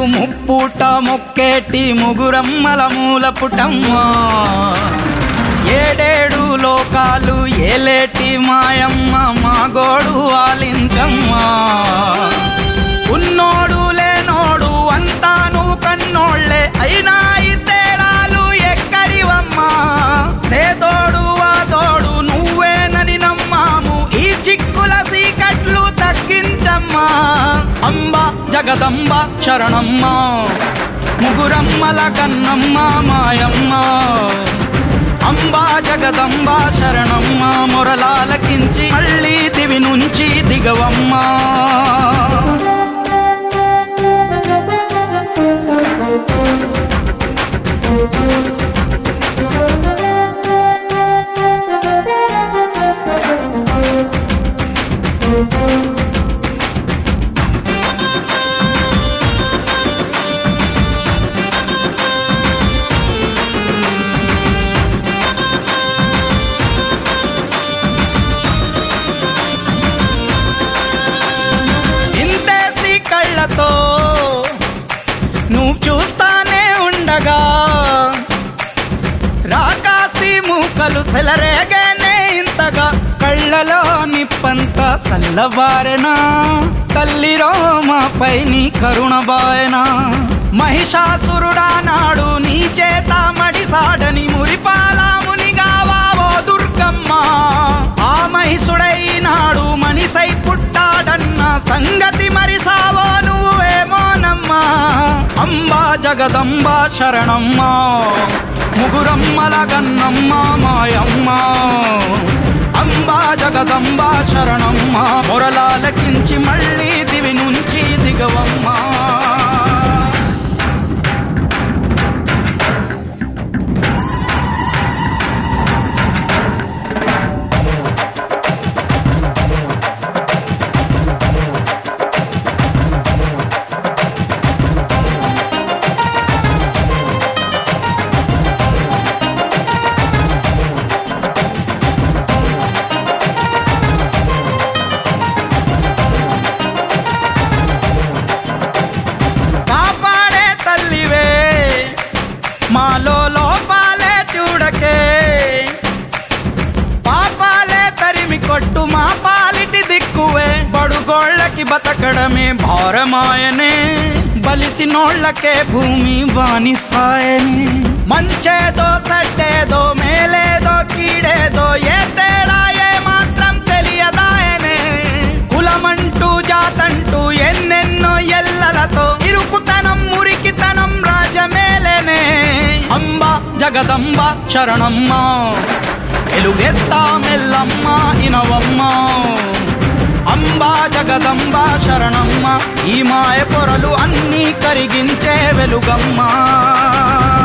ముప్పూట మొక్కేటి ముగురమ్మల మూల పుటమ్మా ఏడేడు లోకాలు ఏలేటి మాయమ్మ మా గోడు ఆలించమ్మా ఉన్నోడు లేనోడు అంతా నువ్వు కన్నోళ్ళే అయినా ఈ తేడాలు ఎక్కడివమ్మా సేదోడు వాదోడు నువ్వేనని నమ్మాము ఈ చిక్కుల సీకట్లు తగ్గించమ్మా అంబ జగదంబ శరణమ్మ ముగురమ్మల కన్నమ్మ మాయమ్మ అంబా జగదంబ శరణమ్మ మొరలాలకించి మళ్ళీ దివి నుంచి దిగవమ్మా ఇంతేసి కళ్ళతో నువ్వు చూస్తానే ఉండగా రాకాసి మూకలు సెలరేగానే ఇంతగా కళ్ళలో నిప్పంత సల్లబారెనా తల్లి రోమాపై నీ కరుణ బాయనా మహిషాసురుడా నాడు నీ చేత మడిసాడని మురిపాల మునిగావావో దుర్గమ్మ ఆ మహిషుడైనాడు మనిసై పుట్టాడన్న సంగతి మరిసావో నువ్వేమోనమ్మా అంబా జగదంబ శరణమ్మ ముగురమ్మల గన్నమ్మ మాయమ్మ అంబా జగదంబ శరణమ్మ మొరలాలకించి మళ్ళీ దివి నుంచి దిగవమ్మా కాపాడే తల్లివే మాలో లోపాలే చూడకే పాపాలే తరిమి కొట్టు మా పాలిటి దిక్కువే బడుగోళ్ళకి బతకడమే భారమాయనే బలిసినోళ్ళకే భూమి బానిసాయనే మంచేదో సడ్డేదో మేలేదో కీడేదో ఏ తేడా ఏ మాత్రం తెలియదాయనే కులమంటూ జాతంటూ ఎన్నెన్నో ఎల్లలతో ఇరుకుతనం మురికితనం రాజమేలనే అంబ జగదంబ శరణమ్మ ఎలుగెత్తా మెల్లమ్మ ఇనవమ్మ అంబ జగదంబ శరణమ్మ ఈ మాయ పొరలు అన్నీ కరిగించే వెలుగమ్మ